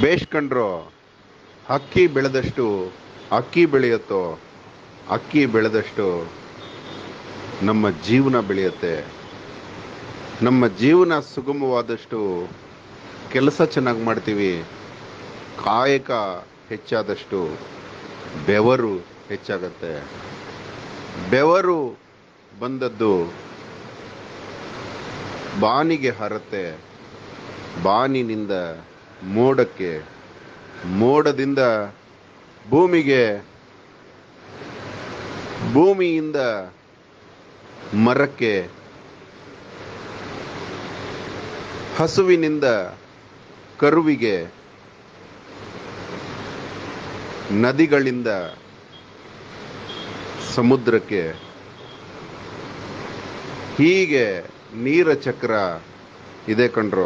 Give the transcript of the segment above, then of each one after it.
ಬೇಯಿಸ್ಕೊಂಡ್ರು ಅಕ್ಕಿ ಬೆಳೆದಷ್ಟು ಅಕ್ಕಿ ಬೆಳೆಯುತ್ತೋ ಅಕ್ಕಿ ಬೆಳೆದಷ್ಟು ನಮ್ಮ ಜೀವನ ಬೆಳೆಯುತ್ತೆ ನಮ್ಮ ಜೀವನ ಸುಗಮವಾದಷ್ಟು ಕೆಲಸ ಚೆನ್ನಾಗಿ ಮಾಡ್ತೀವಿ ಕಾಯಕ ಹೆಚ್ಚಾದಷ್ಟು ಬೆವರು ಹೆಚ್ಚಾಗತ್ತೆ ಬೆವರು ಬಂದದ್ದು ಬಾನಿಗೆ ಹರತ್ತೆ ಬಾನಿನಿಂದ ಮೋಡಕ್ಕೆ ಮೋಡದಿಂದ ಭೂಮಿಗೆ ಭೂಮಿಯಿಂದ ಮರಕ್ಕೆ ಹಸುವಿನಿಂದ ಕರುವಿಗೆ ನದಿಗಳಿಂದ ಸಮುದ್ರಕ್ಕೆ ಹೀಗೆ ನೀರ ಚಕ್ರ ಇದೆ ಕಣ್ರು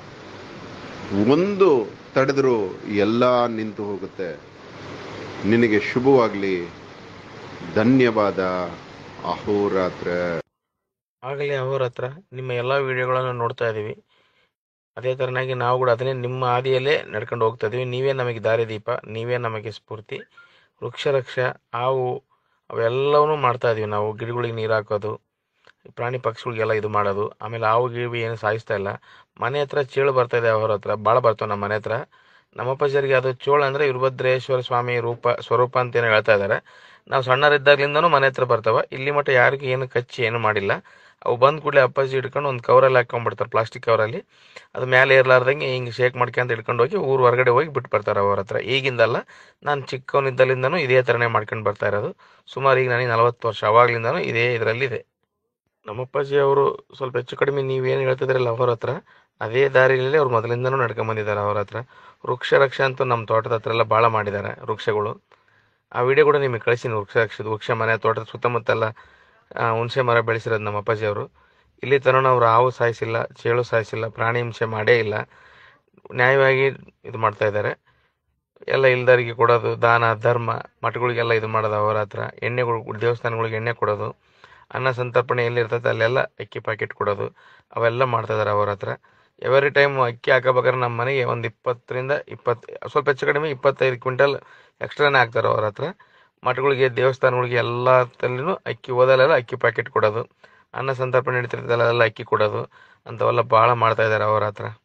ಒಂದು ತಡೆದರೂ ಎಲ್ಲ ನಿಂತು ಹೋಗುತ್ತೆ ನಿನಗೆ ಶುಭವಾಗಲಿ ಧನ್ಯವಾದ ಅಹೋರಾತ್ರ ಆಗಲೇ ಅವ್ರ ಹತ್ರ ನಿಮ್ಮ ಎಲ್ಲ ವಿಡಿಯೋಗಳನ್ನು ನೋಡ್ತಾ ಇದ್ದೀವಿ ಅದೇ ಥರನಾಗಿ ನಾವು ಕೂಡ ಅದನ್ನೇ ನಿಮ್ಮ ಹಾದಿಯಲ್ಲೇ ನಡ್ಕೊಂಡು ಹೋಗ್ತಾ ಇದ್ದೀವಿ ನೀವೇ ನಮಗೆ ದಾರಿದೀಪ ನೀವೇ ನಮಗೆ ಸ್ಫೂರ್ತಿ ವೃಕ್ಷ ರಕ್ಷ ಹಾವು ಅವೆಲ್ಲವನ್ನೂ ಮಾಡ್ತಾ ಇದೀವಿ ನಾವು ಗಿಡಗಳಿಗೆ ನೀರು ಹಾಕೋದು ಪ್ರಾಣಿ ಪಕ್ಷಿಗಳಿಗೆಲ್ಲ ಇದು ಮಾಡೋದು ಆಮೇಲೆ ಹಾವು ಗಿವಿ ಏನು ಸಾಯಿಸ್ತಾ ಇಲ್ಲ ಮನೆ ಹತ್ರ ಚೇಳು ಬರ್ತಾ ಇದೆ ಅವ್ರ ಹತ್ರ ಭಾಳ ಬರ್ತಾವೆ ನಮ್ಮ ಮನೆ ಹತ್ರ ನಮ್ಮ ಅಪ್ಪಾಜರಿಗೆ ಅದು ಚೋಳ ಅಂದರೆ ವೀರಭದ್ರೇಶ್ವರ ಸ್ವಾಮಿ ರೂಪ ಸ್ವರೂಪ ಅಂತ ಏನೋ ಹೇಳ್ತಾ ಇದ್ದಾರೆ ನಾವು ಸಣ್ಣರಿದ್ದಾಗ್ಲಿಂದನೂ ಮನೆ ಹತ್ರ ಬರ್ತಾವೆ ಇಲ್ಲಿ ಮಟ್ಟ ಯಾರಿಗೂ ಏನು ಕಚ್ಚಿ ಏನು ಮಾಡಿಲ್ಲ ಅವು ಬಂದ ಕೂಡಲೇ ಅಪ್ಪಾಜಿ ಹಿಡ್ಕೊಂಡು ಒಂದು ಕವರಲ್ಲಿ ಹಾಕೊಂಡ್ಬಿಡ್ತಾರೆ ಪ್ಲಾಸ್ಟಿಕ್ ಕವರಲ್ಲಿ ಅದು ಮೇಲೆ ಏರ್ಲಾರ್ದಂಗೆ ಹಿಂಗೆ ಶೇಕ್ ಮಾಡ್ಕೊಂತ ಹಿಡ್ಕೊಂಡು ಹೋಗಿ ಊರು ಹೊರಗಡೆ ಹೋಗಿ ಬಿಟ್ಟು ಬರ್ತಾರೆ ಅವ್ರ ಹತ್ರ ಈಗಿಂದಲ್ಲ ನಾನು ಚಿಕ್ಕವನಿದ್ದಲಿಂದನೂ ಇದೇ ಥರನೇ ಮಾಡ್ಕೊಂಡು ಬರ್ತಾ ಇರೋದು ಸುಮಾರು ಈಗ ನನಗೆ ನಲವತ್ತು ವರ್ಷ ಅವಾಗ್ಲಿಂದನೂ ಇದೇ ಇದರಲ್ಲಿದೆ ನಮ್ಮ ಅಪ್ಪಾಜಿ ಅವರು ಸ್ವಲ್ಪ ಹೆಚ್ಚು ಕಡಿಮೆ ನೀವೇನು ಹೇಳ್ತಿದ್ರಲ್ಲ ಅವ್ರ ಹತ್ರ ಅದೇ ದಾರಿಯಲ್ಲಿ ಅವ್ರು ಮೊದಲಿಂದನೂ ನಡ್ಕೊಂಡ್ ಬಂದಿದ್ದಾರೆ ಅವ್ರ ಹತ್ರ ವೃಕ್ಷ ರಕ್ಷೆ ಅಂತೂ ನಮ್ಮ ತೋಟದ ಹತ್ರ ಎಲ್ಲ ಭಾಳ ಮಾಡಿದ್ದಾರೆ ವೃಕ್ಷಗಳು ಆ ವಿಡಿಯೋ ಕೂಡ ನಿಮಗೆ ಕಳಿಸಿನಿ ವೃಕ್ಷ ರಕ್ಷದ ವೃಕ್ಷ ಮನೆ ತೋಟದ ಸುತ್ತಮುತ್ತೆಲ್ಲ ಆ, ಹುಣಸೆ ಮರ ಬೆಳೆಸಿರೋದು ನಮ್ಮ ಅಪ್ಪಾಜಿ ಅವರು ಇಲ್ಲಿ ತನಕ ಅವ್ರು ಹಾವು ಸಾಯಿಸಿಲ್ಲ ಚೇಳು ಸಾಯಿಸಿಲ್ಲ ಪ್ರಾಣಿ ಹಿಂಸೆ ಮಾಡೇ ಇಲ್ಲ ನ್ಯಾಯವಾಗಿ ಇದು ಮಾಡ್ತಾ ಇದ್ದಾರೆ ಎಲ್ಲ ಇಲ್ದರಿಗೆ ಕೊಡೋದು ದಾನ ಧರ್ಮ ಮಠಗಳಿಗೆಲ್ಲ ಇದು ಮಾಡೋದು ಅವರ ಹತ್ರ ಎಣ್ಣೆಗಳು ದೇವಸ್ಥಾನಗಳಿಗೆ ಎಣ್ಣೆ ಕೊಡೋದು ಅನ್ನ ಸಂತರ್ಪಣೆ ಎಲ್ಲಿರ್ತೈತೆ ಅಲ್ಲೆಲ್ಲ ಅಕ್ಕಿ ಪ್ಯಾಕೆಟ್ ಕೊಡೋದು ಅವೆಲ್ಲ ಮಾಡ್ತಾ ಇದ್ದಾರೆ ಅವ್ರ ಹತ್ರ ಎವರಿ ಟೈಮ್ ಅಕ್ಕಿ ಹಾಕಬೇಕಾದ್ರೆ ನಮ್ಮ ಮನೆಗೆ ಒಂದು ಇಪ್ಪತ್ತರಿಂದ ಇಪ್ಪತ್ತು ಸ್ವಲ್ಪ ಹೆಚ್ಚು ಕಡಿಮೆ ಇಪ್ಪತ್ತೈದು ಕ್ವಿಂಟಲ್ ಎಕ್ಸ್ಟ್ರಾನೇ ಹಾಕ್ತಾರೆ ಅವ್ರ ಹತ್ರ ಮಠಗಳಿಗೆ ದೇವಸ್ಥಾನಗಳಿಗೆ ಎಲ್ಲ ತಲ್ಲಿನೂ ಅಕ್ಕಿ ಓದಲೆಲ್ಲ ಅಕ್ಕಿ ಪ್ಯಾಕೆಟ್ ಕೊಡೋದು ಅನ್ನ ಸಂತರ್ಪಣೆ ನಡೀತಿರ್ತಲ್ಲ ಎಲ್ಲ ಅಕ್ಕಿ ಕೊಡೋದು ಅಂಥವೆಲ್ಲ ಭಾಳ ಮಾಡ್ತಾ ಇದ್ದಾರೆ ಅವ್ರ ಹತ್ರ